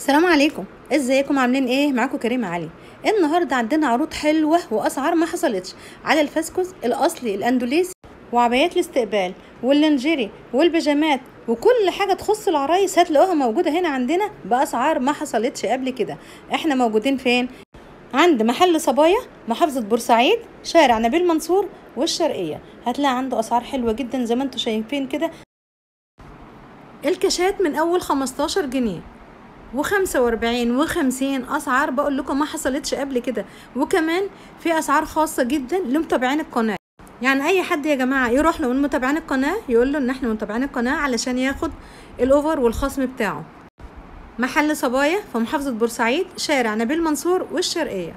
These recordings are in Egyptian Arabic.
السلام عليكم ازيكم عاملين ايه معاكم كريمه علي النهارده عندنا عروض حلوه واسعار ما حصلتش على الفسكوس الاصلي الاندوليسي وعبايات الاستقبال واللنجيري والبيجامات وكل حاجه تخص العرايس هتلاقوها موجوده هنا عندنا باسعار ما حصلتش قبل كده احنا موجودين فين عند محل صبايا محافظة بورسعيد شارع نبيل منصور والشرقية هتلاقي عنده أسعار حلوة جدا زي ما انتوا شايفين كده الكاشات من أول 15 جنيه وخمسة وأربعين وخمسين أسعار بقول لكم ما حصلتش قبل كده وكمان في أسعار خاصة جدا لمتابعين القناة يعني أي حد يا جماعة يروح له من متابعين القناة يقول له إن إحنا متابعين القناة علشان ياخد الأوفر والخصم بتاعه محل صبايا في محافظة بورسعيد شارع نبيل منصور والشرقية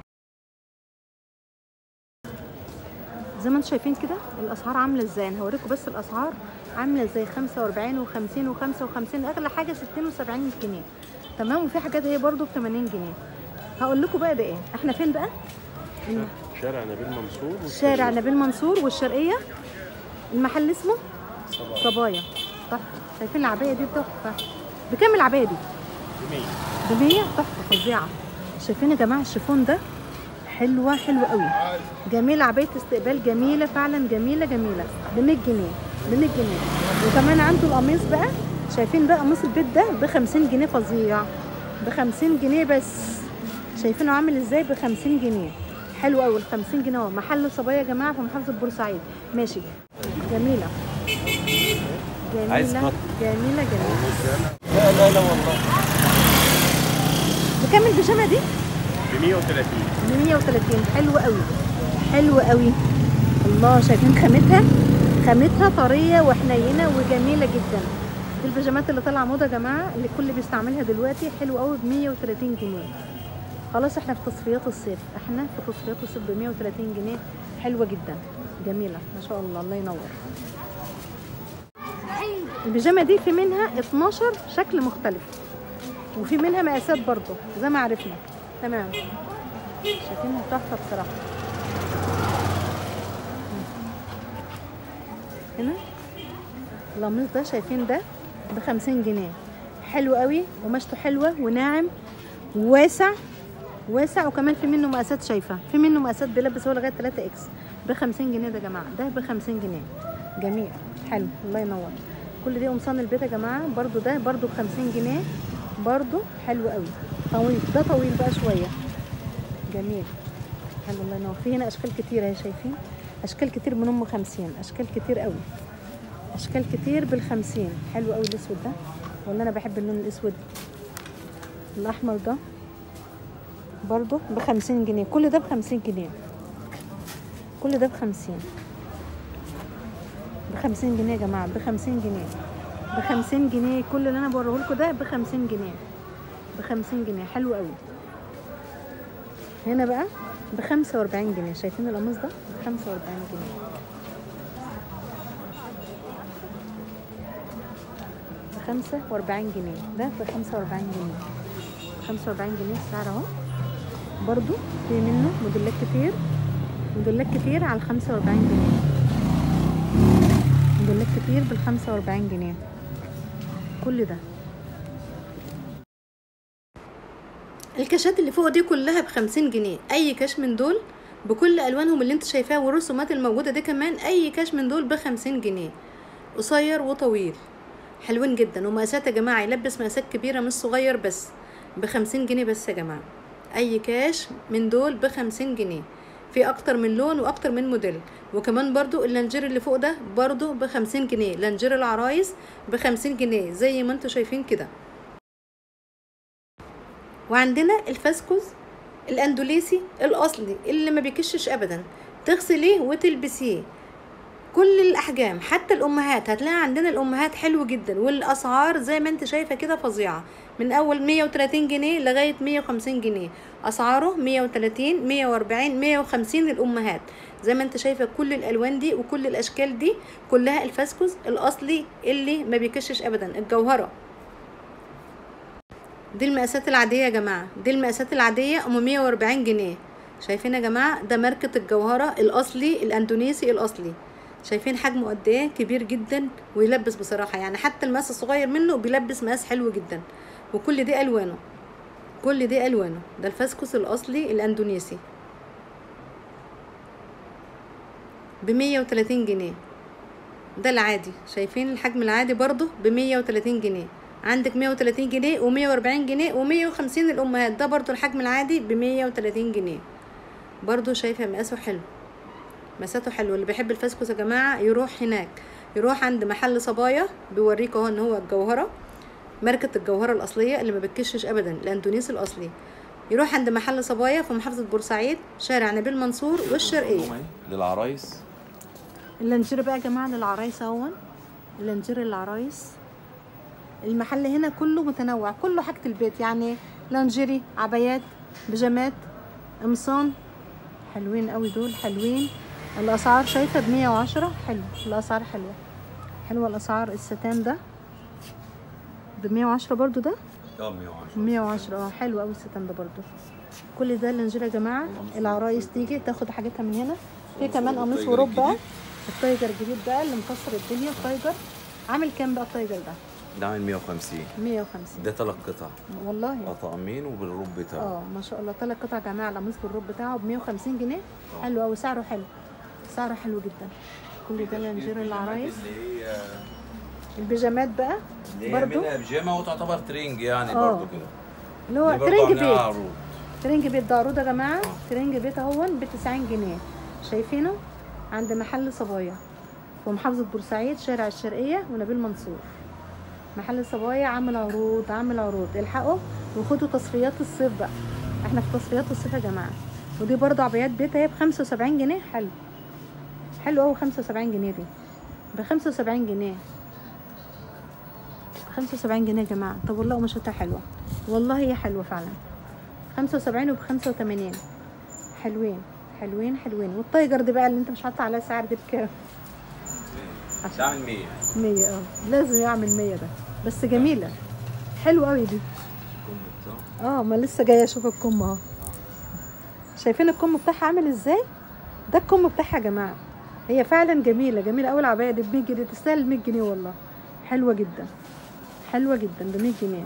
زي ما انتم شايفين كده الاسعار عامله ازاي انا هوريكم بس الاسعار عامله ازاي 45 و50 و55 اغلى حاجه 60 و70 جنيه تمام وفي حاجات هي برضو ب 80 جنيه هقول لكم بقى ده ايه احنا فين بقى شارع نبيل منصور شارع نبيل منصور والشرقيه المحل اسمه صبايا تحفه شايفين العبايه دي تحفه بكام العبايه دي ب 100 تحفه فظيعه شايفين يا جماعه الشيفون ده حلوه حلوه قوي جميله عبايه استقبال جميله فعلا جميله جميله ب 100 جنيه ب 100 جنيه وكمان عنده القميص بقى شايفين بقى قميص البيت ده ب 50 جنيه فظيع ب 50 جنيه بس شايفينه عامل ازاي ب 50 جنيه حلو قوي ال 50 جنيه اهو محل صبايا يا جماعه في محافظه بورسعيد ماشي جميله عايز جميله قط. جميله جميله لا لا لا والله بكام البيجامه دي؟ ب 130 ب 130 حلو قوي حلو قوي الله شايفين خامتها خامتها طريه وحنينه وجميله جدا دي البيجامات اللي طالعه موضه يا جماعه اللي الكل بيستعملها دلوقتي حلو قوي ب 130 جنيه خلاص احنا في تصفيات الصيف احنا في تصفيات الصيف ب 130 جنيه حلوه جدا جميله ما شاء الله الله ينور البيجامه دي في منها 12 شكل مختلف وفي منها مقاسات برضو زي ما عرفنا تمام شايفينها تحفه بصراحه هنا القميص ده شايفين ده ب 50 جنيه حلو قوي قماشته حلوه وناعم وواسع واسع وكمان في منه مقاسات شايفه في منه مقاسات بيلبس هو لغايه 3 اكس ب 50 جنيه ده يا جماعه ده ب 50 جنيه جميل حلو الله ينور كل دي قمصان البيت يا جماعه برضو ده برضو ب 50 جنيه برضو حلو قوي طويل ده طويل بقى شويه جميل حلو الله ينور في هنا اشكال كتير اهي شايفين اشكال كتير من ام 50 اشكال كتير قوي اشكال كتير بالخمسين حلو قوي الاسود ده والله انا بحب اللون الاسود الاحمر ده برضو بخمسين جنيه كل ده بخمسين جنيه كل ده بخمسين بخمسين جنيه يا جماعة بخمسين جنيه بخمسين جنيه كل اللي انا بوريه لكم ده بخمسين جنيه بخمسين جنيه حلو قوي هنا بقى بخمسة واربعين جنيه شايفين القميص ده بخمسة واربعين جنيه بخمسة واربعين جنيه ده بخمسة واربعين جنيه خمسة واربعين جنيه السعر اهو برضو في منه موديلات كتير موديلات كتير على الخمسة واربعين جنيه موديلات كتير بالخمسة واربعين جنيه كل ده الكاشات اللي فوق دي كلها بخمسين جنيه اي كاش من دول بكل الوانهم اللي انت شايفاها والرسومات الموجوده دي كمان اي كاش من دول بخمسين جنيه قصير وطويل حلوين جدا ومقاسات يا جماعه يلبس مقاسات كبيره مش صغير بس بخمسين جنيه بس يا جماعه اي كاش من دول بخمسين جنيه في اكتر من لون واكتر من موديل وكمان برضو اللانجير اللي فوق ده برضو بخمسين جنيه لانجير العرايس بخمسين جنيه زي ما انتوا شايفين كده وعندنا الفاسكوز الاندوليسي الاصلي اللي ما بيكشش ابدا تغسليه وتلبسيه كل الاحجام حتى الامهات هتلاقي عندنا الامهات حلو جدا والاسعار زي ما انت شايفه كده فظيعه من اول 130 جنيه لغايه 150 جنيه اسعاره 130 140 150 للامهات زي ما انت شايفه كل الالوان دي وكل الاشكال دي كلها الفاسكوز الاصلي اللي ما بيكشش ابدا الجوهره دي المقاسات العادية يا جماعة دي المقاسات العادية ام 140 جنيه شايفين يا جماعة ده ماركة الجوهرة الاصلي الاندونيسي الاصلي شايفين حجمه قد ايه كبير جدا ويلبس بصراحه يعني حتى المقاس الصغير منه بيلبس مقاس حلو جدا وكل دي الوانه كل دي الوانه ده الفسكس الاصلي الاندونيسي ب 130 جنيه ده العادي شايفين الحجم العادي برضو ب 130 جنيه عندك 130 جنيه و140 جنيه و150 الامهات ده برضو الحجم العادي ب 130 جنيه برضو شايفه مقاسه حلو مقاساته حلو اللي بيحب الفسكس يا جماعه يروح هناك يروح عند محل صبايا بيوريك اهو ان هو الجوهره ماركه الجوهره الاصليه اللي ما بتكشش ابدا الاندونيسي الاصلي يروح عند محل صبايا في محافظه بورسعيد شارع نبيل منصور والشرقيه للعرايس اللانجير بقى يا جماعه للعرايس اهون اللانجير للعرايس المحل هنا كله متنوع كله حاجه البيت يعني لانجيري عبايات بيجامات قمصان حلوين قوي دول حلوين الاسعار شايفه ب 110 حلو الاسعار حلوه حلوه الاسعار الستان ده ب 110 برضو ده اه 110 110 اه حلو قوي الستان ده برضو كل ده اللانجير يا جماعه العرايس تيجي تاخد حاجتها من هنا في كمان قميص التايجر ورب بقى الجديد. التايجر الجديد بقى اللي مكسر الدنيا التايجر عامل كام بقى التايجر ده ده عامل 150 150 ده ثلاث قطع والله اه طقمين وبالروب بتاعه اه ما شاء الله ثلاث قطع يا جماعه القميص بالروب بتاعه ب 150 جنيه حلو قوي سعره حلو سعره حلو جدا كل ده لانجير العرايس اللي هي البيجامات بقى اللي هي برضو منها بيجامه وتعتبر ترنج يعني اه. برضه كده اللي هو دي برضه ترنج عاملاها بيت عروض ترنج بيت ده عروض يا جماعه ترنج بيت اهون ب 90 جنيه شايفينه عند محل صبايا في محافظه بورسعيد شارع الشرقيه ونبيل منصور محل صبايا عامل عروض عامل عروض الحقوا وخدوا تصفيات الصيف بقى احنا في تصفيات الصيف يا جماعه ودي برضه عبايات بيت اهي ب 75 جنيه حلو حلو قوي 75 جنيه دي ب 75 جنيه 75 جنيه يا جماعه طب والله قماشتها حلوه والله هي حلوه فعلا 75 وب 85 حلوين حلوين حلوين والتايجر دي بقى اللي انت مش حاطه عليها سعر دي بكام ده عامل 100 100 اه لازم يعمل 100 ده بس جميله حلوه قوي دي الكم بتاعه اه ما لسه جايه اشوف الكم اهو شايفين الكم بتاعها عامل ازاي ده الكم بتاعها يا جماعه هي فعلا جميله جميله قوي العبايه دي ب 100 جنيه تستاهل 100 جنيه والله حلوه جدا حلوه جدا ب 100 جنيه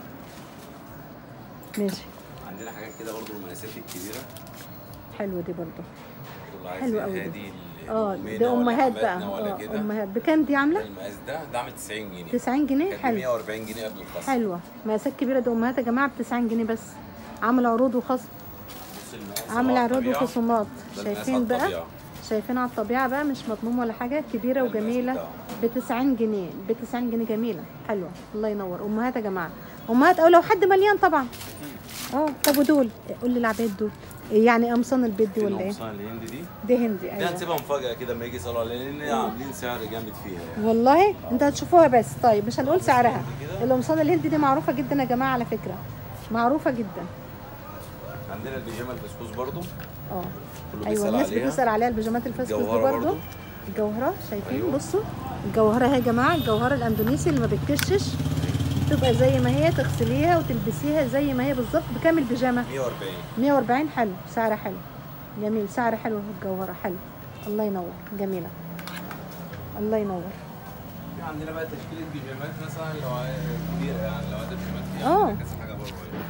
ماشي عندنا حاجات كده برضه المقاسات الكبيره حلوه دي برضه اللي عايز حلوة أوي دي. هادي ال- اه الأمينة ده ولا امهات بقى حماتنا ولا اه كده امهات بكام دي عامله المقاس ده ده عامل 90 جنيه 90 جنيه كان ب حلو 140 جنيه قبل الخصم حلوه مقاسات كبيره دي امهات يا جماعه ب 90 جنيه بس عامل عروض وخصم بص المقاس عامل على عروض الطبيعة. وخصومات ده المقاس شايفين على بقى الطبيعة. شايفين على الطبيعه بقى مش مضموم ولا حاجه كبيره ده المقاس وجميله بتاعه. ب 90 جنيه ب 90 جنيه جميله حلوه الله ينور امهات يا جماعه امهات او لو حد مليان طبعا اه طب ودول قول لي العباد دول يعني قمصان البيت دي ولا ايه القمصان الهند دي دي هندي دي ايوه هنسيبها مفاجأة كده لما يجي يسألوا عليها لأن عاملين سعر جامد فيها يعني والله انت هتشوفوها بس طيب مش هنقول سعرها القمصان الهندي دي معروفه جدا يا جماعه على فكره معروفه جدا عندنا البيجامة الفسكوس برضو اه كله ايوه بيسأل الناس عليها بتسال عليها البيجامات الفاسكس دي الجوهرة برضه برضو. الجوهره شايفين أيوة. بصوا الجوهره اهي يا جماعه الجوهره الاندونيسي اللي ما بتكشش بتبقى زي ما هي تغسليها وتلبسيها زي ما هي بالظبط بكام البيجامه 140 140 حلو سعر حلو جميل سعر حلو في الجوهره حلو الله ينور جميله الله ينور في عندنا بقى تشكيلة بيجامات مثلا لو عايز- كبيرة يعني لو عايز بيجامات فيها اه. عندنا كذا حاجة برضه يعني.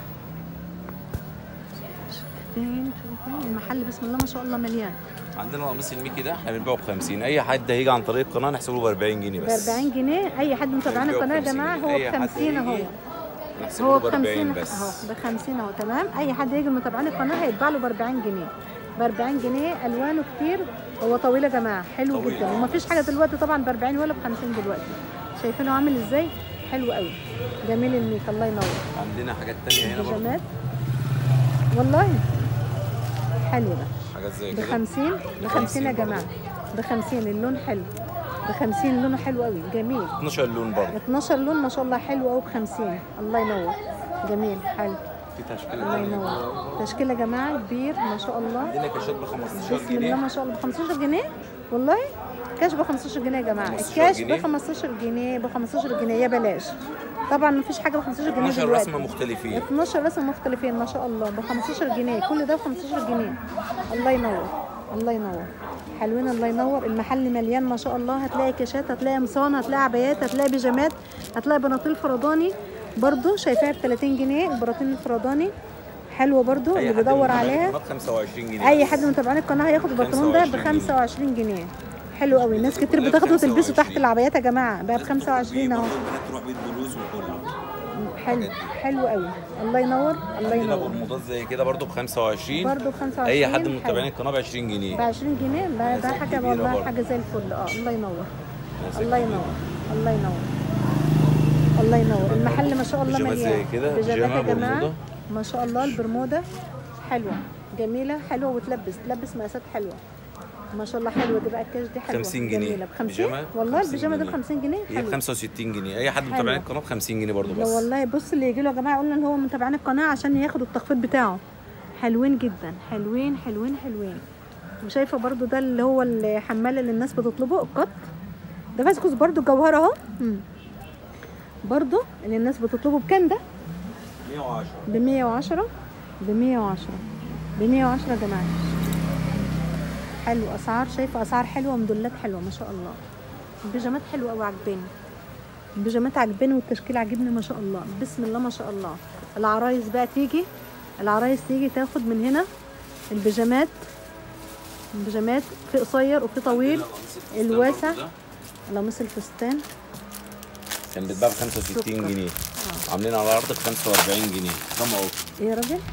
فين شوفوا المحل بسم الله ما شاء الله مليان عندنا القميص الميكي ده احنا بنبيعه ب 50 اي حد هيجي عن طريق القناه نحسبه ب 40 جنيه ب بس 40 جنيه اي حد متابعنا بنبيعه القناه يا ب 50 جماعه هو أي ب حد 50 اهو يجي نحسبه هو ب ب 50 40 اهو بس ب 50 اهو تمام اي حد يجي متابعين القناه هيتباع له ب 40 جنيه ب 40 جنيه الوانه كتير هو طويل يا جماعه حلو طويل. جدا ومفيش حاجه دلوقتي طبعا ب 40 ولا ب 50 دلوقتي شايفينه عامل ازاي حلو قوي جميل الميك الله ينور عندنا حاجات تانية هنا برضه بيجامات والله حلو ده حاجات زي ب كده 50 ب 50 يا جماعه ب 50 اللون حلو ب 50 لونه حلو قوي جميل 12 لون برضه 12 لون ما شاء الله حلو قوي ب 50 الله ينور جميل حلو في تشكيله الله تانية ينور تشكيل يا جماعه كبير ما شاء الله عندنا كاشات ب 15 بسم الله جنيه ما شاء الله ب 15 جنيه والله كاش ب 15 جنيه يا جماعه 15 الكاش ب جنيه. 15 جنيه ب 15 جنيه يا بلاش طبعا ما فيش حاجه ب 15 جنيه 12 دلوقتي رسمه مختلفين 12 رسم مختلفين ما شاء الله ب 15 جنيه كل ده ب 15 جنيه الله ينور الله ينور حلوين الله ينور المحل مليان ما شاء الله هتلاقي كاشات هتلاقي قمصان هتلاقي عبايات هتلاقي بيجامات هتلاقي بناطيل فرداني برضو شايفاها ب 30 جنيه البراطين الفراداني حلوه برضو أي اللي حد بيدور من عليها القناة ب 25 جنيه اي بس. حد من متابعين القناه هياخد البرطمان ده ب 25 جنيه. 25 جنيه حلو قوي ناس كتير كلها ب بتاخده وتلبسه 25. تحت العبايات يا جماعه بقى ب الناس 25 بتروح اهو بيه برضه البنات تروح بيه الدروس وكله حلو حلو قوي الله ينور الله عندنا ابو ينور الموضات زي كده برضه ب 25 برضه ب 25 اي حد من حلو. متابعين القناه ب 20 جنيه ب 20 جنيه ده, ده مقاسات حاجه كبيرة والله برضه. حاجه زي الفل اه الله ينور مقاسات الله كبيرة. ينور الله ينور الله ينور المحل ما شاء الله بيجامات زي مليان كده، بيجامات يا بيجامة جماعه برمودا. ما شاء الله البرموده حلوه جميله حلوه وتلبس تلبس مقاسات حلوه ما شاء الله حلوه دي بقى الكاش دي حلوه 50 جنيه. جميله ب 50 بيجامة والله 50 البيجامه دي ب جنيه. 50 جنيه هي ب حلوه 65 جنيه اي حد من متابعين حلوة. القناه ب 50 جنيه برضه لا بس والله بص اللي يجي له يا جماعه يقول ان هو من متابعين القناه عشان ياخدوا التخفيض بتاعه حلوين جدا حلوين حلوين حلوين وشايفه برضو ده اللي هو الحمال اللي الناس بتطلبه القط ده فاسكوس برضو جوهره اهو مم. برضو اللي الناس بتطلبه بكام ده 110 ب 110 ب 110 ب 110 يا جماعه حلو اسعار شايفه اسعار حلوه وموديلات حلوه ما شاء الله البيجامات حلوه قوي عجباني البيجامات عجباني والتشكيل عجبني ما شاء الله بسم الله ما شاء الله العرايس بقى تيجي العرايس تيجي تاخد من هنا البيجامات البيجامات في قصير وفي طويل الواسع قميص الفستان كان بيتباع ب 65 سكر. جنيه عاملين على عرض ب 45 جنيه كم اهو ايه يا راجل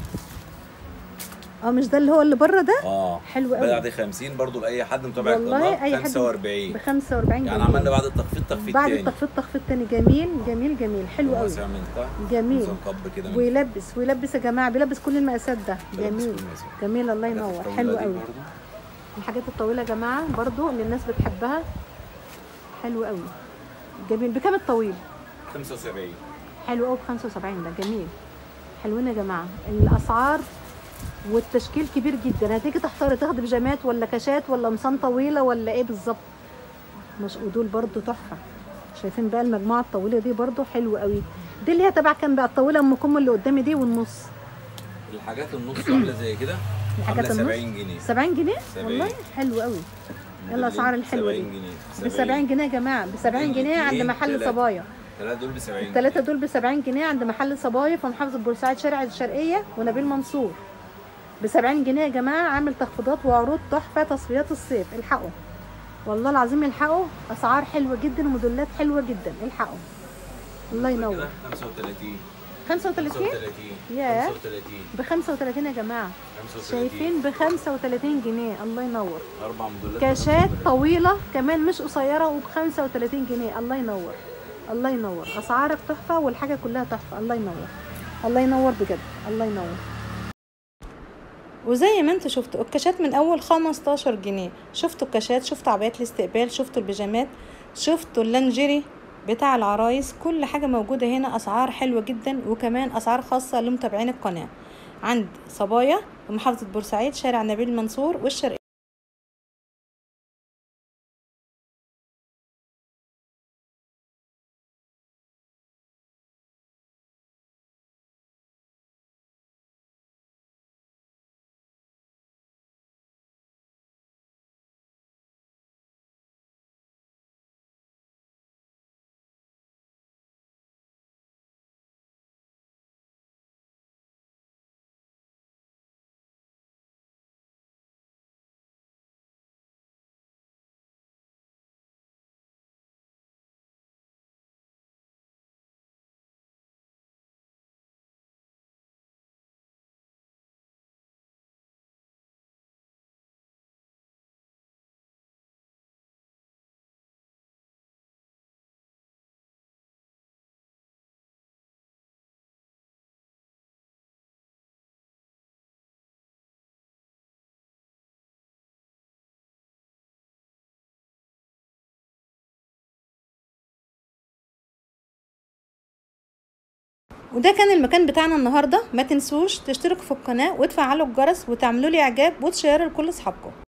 اه مش ده اللي هو اللي بره ده اه حلو قوي. بدأ دي 50 برضه لاي حد متابع والله القناه اي حد 45 ب 45 يعني جنيه. عملنا بعد التخفيض تخفيض بعد تاني التخفيض تخفيض تاني جميل جميل جميل حلو قوي واسع من تحت جميل. نظام قب كده من ويلبس ويلبس يا جماعه بيلبس كل المقاسات ده بيلبس جميل كل المقاسات. جميل الله الحاجات ينور الطويلة حلو دي قوي برضه الحاجات الطويله يا جماعه برضو اللي الناس بتحبها حلو قوي جميل بكام الطويل 75 حلو قوي ب 75 ده جميل حلوين يا جماعه الاسعار والتشكيل كبير جدا هتيجي تحتار تاخد بيجامات ولا كاشات ولا قمصان طويله ولا ايه بالظبط مش ودول برضو تحفه شايفين بقى المجموعه الطويله دي برضو حلوه قوي دي اللي هي تبع كام بقى الطويله ام كم اللي قدامي دي والنص الحاجات النص عامله زي كده الحاجات عامله النص 70 جنيه 70 جنيه 70. والله حلو قوي يلا الاسعار الحلوه دي 70 جنيه ب 70 جنيه يا جماعه ب 70 جنيه عند اتنين، محل تلاتة. صبايا الثلاثه دول ب 70 الثلاثه دول ب 70 جنيه عند محل صبايا في محافظه بورسعيد شارع الشرقيه ونبيل منصور ب 70 جنيه يا جماعه عامل تخفيضات وعروض تحفه تصفيات الصيف الحقوا والله العظيم الحقوا اسعار حلوه جدا وموديلات حلوه جدا الحقوا الله ينور كده 35 35 35 ياه. 35 ب 35 يا جماعه 35 شايفين ب 35 جنيه الله ينور اربع موديلات كاشات طويلة كمان مش قصيرة وب 35 جنيه الله ينور الله ينور أسعارك تحفة والحاجة كلها تحفة الله ينور الله ينور بجد الله ينور وزي ما انتوا شفتوا الكاشات من اول 15 جنيه شفتوا الكاشات شفتوا عبايات الاستقبال شفتوا البيجامات شفتوا اللانجيري بتاع العرايس كل حاجة موجودة هنا أسعار حلوة جدا وكمان أسعار خاصة لمتابعين القناة عند صبايا في محافظة بورسعيد شارع نبيل منصور والشرقية وده كان المكان بتاعنا النهارده ما تنسوش تشتركوا في القناه وتفعلوا الجرس وتعملوا لي اعجاب وتشيروا لكل اصحابكم